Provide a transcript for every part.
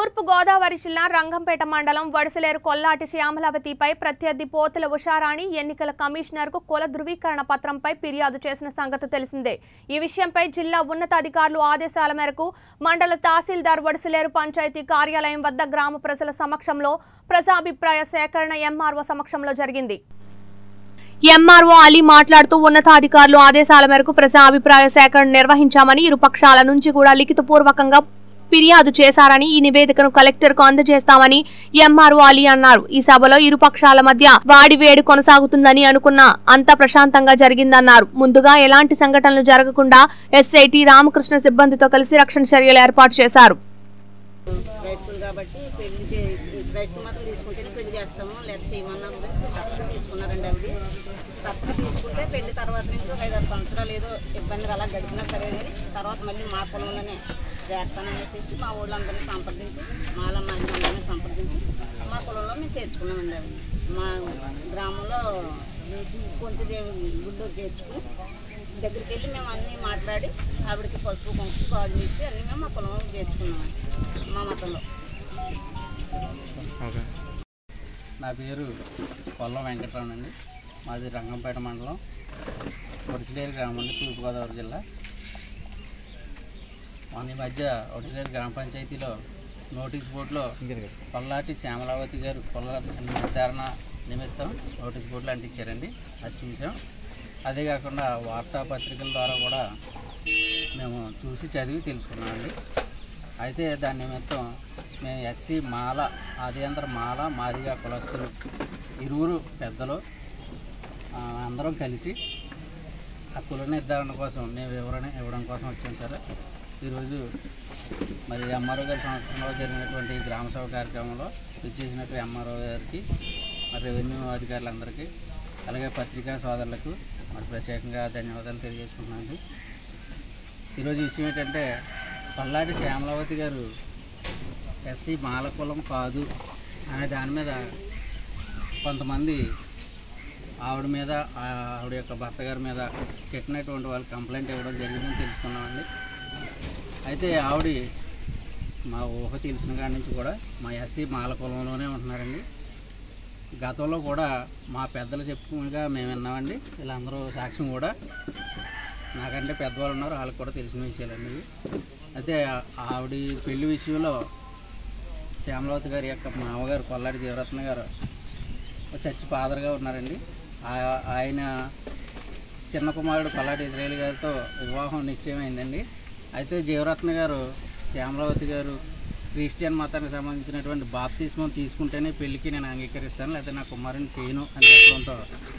తూర్పు గోదావరి జిల్లా రంగంపేట మండలం వడసలేరు కొల్లాటి శ్యామలావతిపై ప్రత్యర్థి పోతుల ఉషారాణి ఎన్నికల కమిషనర్కు కుల ధృవీకరణ పత్రంపై ఫిర్యాదు చేసిన సంగతి తెలిసిందే ఈ విషయంపై జిల్లా ఉన్నతాధికారులు ఆదేశాల మేరకు మండల తహసీల్దార్ వడసలేరు పంచాయతీ కార్యాలయం వద్ద గ్రామ ప్రజల సమక్షంలో ప్రజాభిప్రాయ సేకరణ ఎంఆర్ఓ సమక్షంలో జరిగింది ఎంఆర్ఓ అలీ మాట్లాడుతూ ఉన్నతాధికారులు ఆదేశాల మేరకు ప్రజా అభిప్రాయ సేకరణ నిర్వహించామని ఇరు పక్షాల నుంచి కూడా లిఖితపూర్వకంగా ఫిర్యాదు చేశారని ఈ నివేదికను కలెక్టర్ కు అందజేస్తామని ఎంఆర్ఓ అలీ అన్నారు ఈ సభలో ఇరు పక్షాల మధ్య వాడివేడు కొనసాగుతుందని అనుకున్న అంతా ప్రశాంతంగా జరిగిందన్నారు ముందుగా ఎలాంటి సంఘటనలు జరగకుండా ఎస్ఐటి రామకృష్ణ సిబ్బందితో కలిసి రక్షణ చర్యలు ఏర్పాటు చేశారు క్రైస్తులు కాబట్టి పెళ్లికి క్రైస్తవ మతం తీసుకుంటేనే పెళ్లి చేస్తాము లేదా చేయమన్నా కూడా తప్పక తీసుకున్నారండి ఆవిడ తప్పక తీసుకుంటే పెళ్లి తర్వాత నుంచి ఒక ఐదారు సంవత్సరాలు ఏదో ఇబ్బందిగా అలా గడిపినా సరే కానీ తర్వాత మళ్ళీ మా కులంలోనే చేస్తానని తెచ్చి మా ఊళ్ళందరినీ సంప్రదించి మాల మాది అందరినీ సంప్రదించి మా కులంలో మేము తెచ్చుకున్నామండి ఆవిడ మా గ్రామంలో కొంతదేవి గుడ్డు చేర్చుకుని దగ్గరికి వెళ్ళి మేము అన్నీ మాట్లాడి ఆవిడకి పసుపు కుంకుమ గాజులు ఇచ్చి అన్నీ మేము మా పొలంలో చేర్చుకున్నాం మా మతంలో నా పేరు కొల్లం వెంకటరామన్ అండి మాది రంగంపేట మండలం ఒడిసిలేరు గ్రామం అండి తూర్పుగోదావరి జిల్లా మన ఈ మధ్య ఒడిసిలేరు గ్రామ పంచాయతీలో నోటీస్ బోర్డులో కొల్లాటి శ్యామలావతి గారు కొల్ల నిర్ధారణ నిమిత్తం నోటీస్ బోర్డులు అంటించారండి అది చూసాం అదే కాకుండా వార్తాపత్రికల ద్వారా కూడా మేము చూసి చదివి తెలుసుకున్నామండి అయితే దాని నిమిత్తం మేము ఎస్సీ మాల ఆదియంత్ర మాల మాదిగా కులస్తులు ఇరువురు పెద్దలు ఆ, అందరం కలిసి ఆ కుల నిర్ధారణ కోసం మేము వివరణ ఇవ్వడం కోసం వచ్చాం సార్ ఈరోజు మరి ఎంఆర్ఓ గారి సంవత్సరంలో జరిగినటువంటి ఈ గ్రామ సభ కార్యక్రమంలో విచ్చేసినట్టు ఎంఆర్ఓ గారికి మరి రెవెన్యూ అధికారులందరికీ అలాగే పత్రికా సోదరులకు మరి ప్రత్యేకంగా ధన్యవాదాలు తెలియజేసుకుంటున్నాను ఈరోజు విషయం ఏంటంటే పల్లాడి శ్యామలావతి గారు ఎస్సీ మాల కులం కాదు అనే దాని మీద కొంతమంది ఆవిడ మీద ఆ ఆవిడ యొక్క భర్త గారి మీద పెట్టినటువంటి వాళ్ళు కంప్లైంట్ ఇవ్వడం జరిగిందని తెలుసుకున్నామండి అయితే ఆవిడ మా ఊహ తెలిసిన కాడి నుంచి కూడా మా ఎస్సీ మాల కులంలోనే ఉంటున్నారండి గతంలో కూడా మా పెద్దలు చెప్పుకునిగా మేము విన్నామండి వీళ్ళందరూ సాక్ష్యం కూడా నాకంటే పెద్దవాళ్ళు ఉన్నారు వాళ్ళకి కూడా తెలిసిన విషయాలండి ఇవి అయితే ఆ- ఆవిడ పెళ్లి విషయంలో శ్యామలవతి గారి యొక్క మామగారు కొల్లాడి జీవరత్న గారు ఒక చర్చి ఫాదర్గా ఉన్నారండి ఆ- ఆయన చిన్న కుమారుడు కొల్లాడి ఇజ్రాయేల్ గారితో వివాహం నిశ్చయమైందండి అయితే జీవరత్న గారు శ్యామలవతి గారు క్రిస్టియన్ మతానికి సంబంధించినటువంటి బాప్తిస్మం తీసుకుంటేనే పెళ్ళికి నేను అంగీకరిస్తాను లేకపోతే నా కుమారుని చేయను అని చెప్పడంతో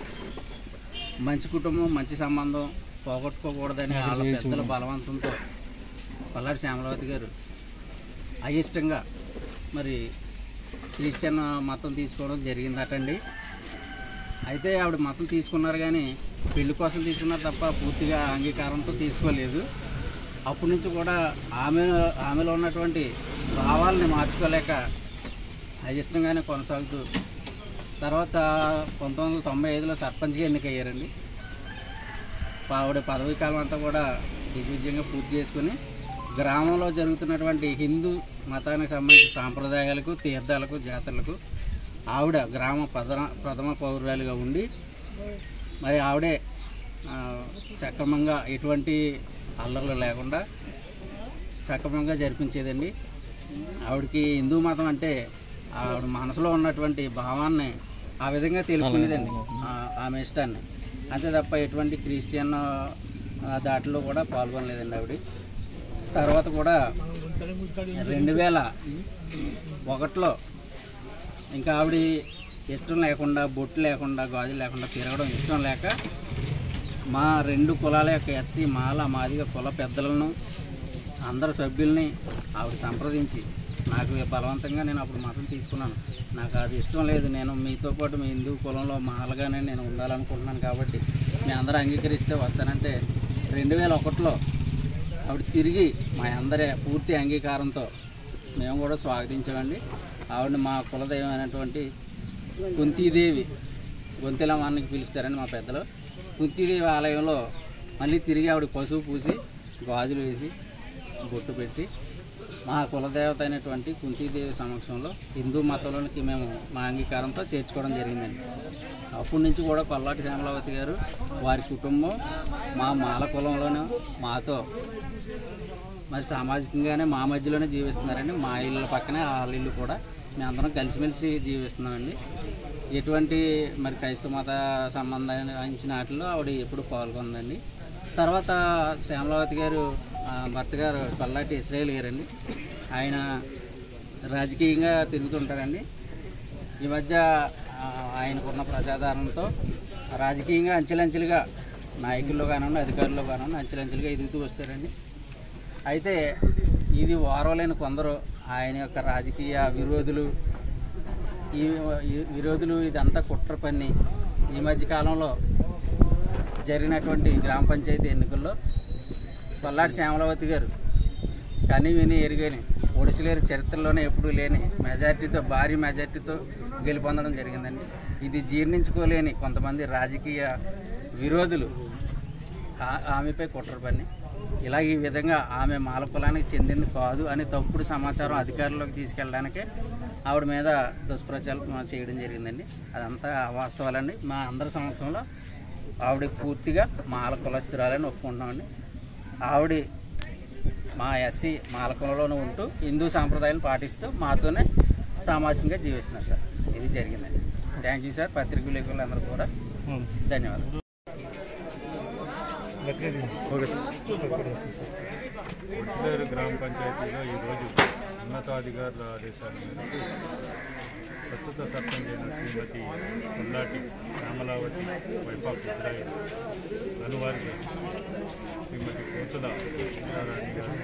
మంచి కుటుంబం మంచి సంబంధం పోగొట్టుకోకూడదని వాళ్ళ పెద్దల బలవంతంతో పల్లాడి శ్యామలవతి గారు అయిష్టంగా మరి క్రిస్టియన్ మతం తీసుకోవడం జరిగిందటండి అయితే ఆవిడ మతం తీసుకున్నారు కానీ పెళ్లి కోసం తీసుకున్నారు తప్ప పూర్తిగా అంగీకారంతో తీసుకోలేదు అప్పటి నుంచి కూడా ఆమె ఆమెలో ఉన్నటువంటి భావాలని మార్చుకోలేక అయిష్టంగానే కొనసాగుతూ తర్వాత పంతొమ్మిది వందల తొంభై ఐదులో సర్పంచ్గా ఎన్నికయ్యారండి ఆవిడ పదవీ కాలం అంతా కూడా దిగ్విజయంగా పూర్తి చేసుకుని గ్రామంలో జరుగుతున్నటువంటి హిందూ మతానికి సంబంధించిన సాంప్రదాయాలకు తీర్థాలకు జాతరలకు ఆవిడ గ్రామ ప్రథమ ప్రథమ పౌరురాలుగా ఉండి మరి ఆవిడే ఆ, సక్రమంగా ఎటువంటి అల్లర్లు లేకుండా సక్రమంగా జరిపించేదండి ఆవిడకి హిందూ మతం అంటే ఆవిడ మనసులో ఉన్నటువంటి భావాన్ని ఆ విధంగా తెలుపుకునేదండి ఆ- ఆమె ఇష్టాన్ని అంతే తప్ప ఎటువంటి క్రిస్టియన్ ఆ, దాటిలో కూడా పాల్గొనలేదండి ఆవిడ తర్వాత కూడా రెండు వేల ఒకటిలో ఇంకా ఆవిడ ఇష్టం లేకుండా బొట్టు లేకుండా గాజులు లేకుండా తిరగడం ఇష్టం లేక మా రెండు కులాల యొక్క ఎస్సీ మాల మాదిగ కుల పెద్దలను అందరు సభ్యుల్ని ఆవిడ సంప్రదించి నాకు బలవంతంగా నేను అప్పుడు మతం తీసుకున్నాను నాకు అది ఇష్టం లేదు నేను మీతో పాటు మీ హిందూ కులంలో మాలగానే నేను ఉండాలనుకుంటున్నాను కాబట్టి మీ అందరూ అంగీకరిస్తే వస్తానంటే రెండు వేల ఒకటిలో ఆవిడ తిరిగి మా అందరి పూర్తి అంగీకారంతో మేము కూడా స్వాగతించామండి ఆవిడ మా కులదైవమైనటువంటి కుంతీదేవి గొంతెలమానికి పిలుస్తారని మా పెద్దలు కుంతీదేవి ఆలయంలో మళ్ళీ తిరిగి ఆవిడ పసుపు పూసి గాజులు వేసి బొట్టు పెట్టి మా కులదేవత అయినటువంటి కుంతీదేవి సమక్షంలో హిందూ మతంలోనికి మేము మా అంగీకారంతో చేర్చుకోవడం జరిగిందండి అప్పటి నుంచి కూడా కొల్లాటి శ్యామలావతి గారు వారి కుటుంబం మా మాల కులంలోనే మాతో మరి సామాజికంగానే మా మధ్యలోనే జీవిస్తున్నారండి మా ఇళ్ళ పక్కనే వాళ్ళ ఇల్లు కూడా మేమందరం కలిసిమెలిసి జీవిస్తున్నామండి ఎటువంటి మరి క్రైస్తవ మత సంబంధించిన వాటిలో ఆవిడ ఎప్పుడు పాల్గొందండి తర్వాత శ్యామలావతి గారు ఆ, భర్త గారు పల్లాటి ఇస్రాయేల్ గారండి ఆయన రాజకీయంగా తిరుగుతుంటారండి ఈ మధ్య ఆ, ఆయనకున్న ప్రజాదరణతో రాజకీయంగా అంచెలంచెలుగా నాయకుల్లో కానివ్వండి అధికారుల్లో కానివ్వండి అంచెలంచెలుగా ఎదుగుతూ వస్తారండి అయితే ఇది ఓరవలేని కొందరు ఆయన యొక్క రాజకీయ విరోధులు ఈ ఈ విరోధులు ఇదంతా కుట్ర పన్ని ఈ మధ్య కాలంలో జరిగినటువంటి గ్రామ పంచాయతీ ఎన్నికల్లో కొల్లాటి శ్యామలవతి గారు కని విని ఎరుగని ఒడిసిలేరు చరిత్రలోనే ఎప్పుడూ లేని మెజార్టీతో భారీ మెజార్టీతో గెలుపొందడం జరిగిందండి ఇది జీర్ణించుకోలేని కొంతమంది రాజకీయ విరోధులు ఆ- ఆమెపై కుట్ర పని ఇలా ఈ విధంగా ఆమె మాల కులానికి చెందింది కాదు అని తప్పుడు సమాచారం అధికారులకు తీసుకెళ్ళడానికే ఆవిడ మీద దుష్ప్రచారం చేయడం జరిగిందండి అదంతా వాస్తవాలండి మా అందరి సంవత్సరంలో ఆవిడ పూర్తిగా మాల కులస్తురాలని ఒప్పుకుంటున్నామండి ఆవిడ మా ఎస్సీ మాల కులంలోనే ఉంటూ హిందూ సాంప్రదాయాలను పాటిస్తూ మాతోనే సామాజికంగా జీవిస్తున్నారు సార్ ఇది జరిగిందండి థ్యాంక్ యూ సార్ పత్రిక విలేకరులు అందరూ కూడా ధన్యవాదాలు ఉచ్చిలేరు గ్రామ పంచాయతీలో ఈరోజు ఉన్నతాధికారుల ఆదేశాల మేరకు ప్రస్తుత సర్పంచ్ అయిన Shrimati Pullati Shyamalavati wife of Israel అనువారి శ్రీమతి కోతుల రాణి గారు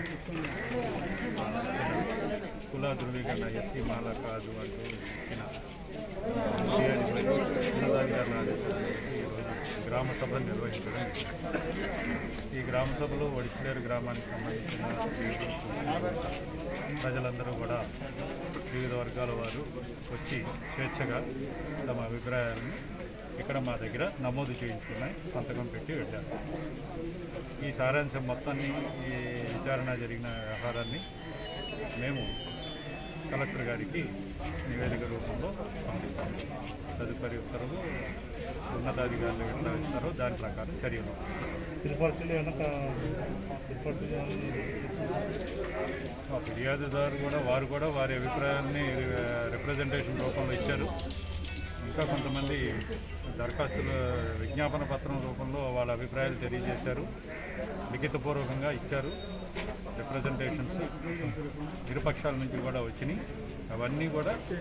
కుల ధృవీకరణ ఎస్సీ మాల కాదు అంటూ ఇచ్చిన ఫిర్యాదు మేరకు ఉన్నతాధికారుల ఆదేశాల మేరకు ఈరోజు గ్రామ సభ నిర్వహించడం ఈ గ్రామ సభలో ఒడిసిలేరు గ్రామానికి సంబంధించిన స్త్రీలు, పురుషులు, ప్రజలందరూ కూడా వివిధ వర్గాల వారు వచ్చి స్వేచ్ఛగా తమ అభిప్రాయాలను ఇక్కడ మా దగ్గర నమోదు చేయించుకున్నాయి సంతకం పెట్టి వెళ్ళారు ఈ సారాంశం మొత్తాన్ని ఈ విచారణ జరిగిన వ్యవహారాన్ని మేము కలెక్టర్ గారికి నివేదిక రూపంలో పంపిస్తాము తదుపరి ఉత్తర్వులు ఉన్నతాధికారులు ఎట్లా ఇస్తారో దాని ప్రకారం చర్యలు తిరుపతిలో వెనక తిరుపతిలో ఆ ఫిర్యాదుదారు కూడా వారు కూడా వారి అభిప్రాయాన్ని రిప్రజెంటేషన్ రూపంలో ఇచ్చారు ఇంకా కొంతమంది దరఖాస్తుల విజ్ఞాపన పత్రం రూపంలో వాళ్ళ అభిప్రాయాలు తెలియజేశారు లిఖితపూర్వకంగా ఇచ్చారు రిప్రజెంటేషన్స్ ఇరుపక్షాల నుంచి కూడా వచ్చినాయి అవన్నీ కూడా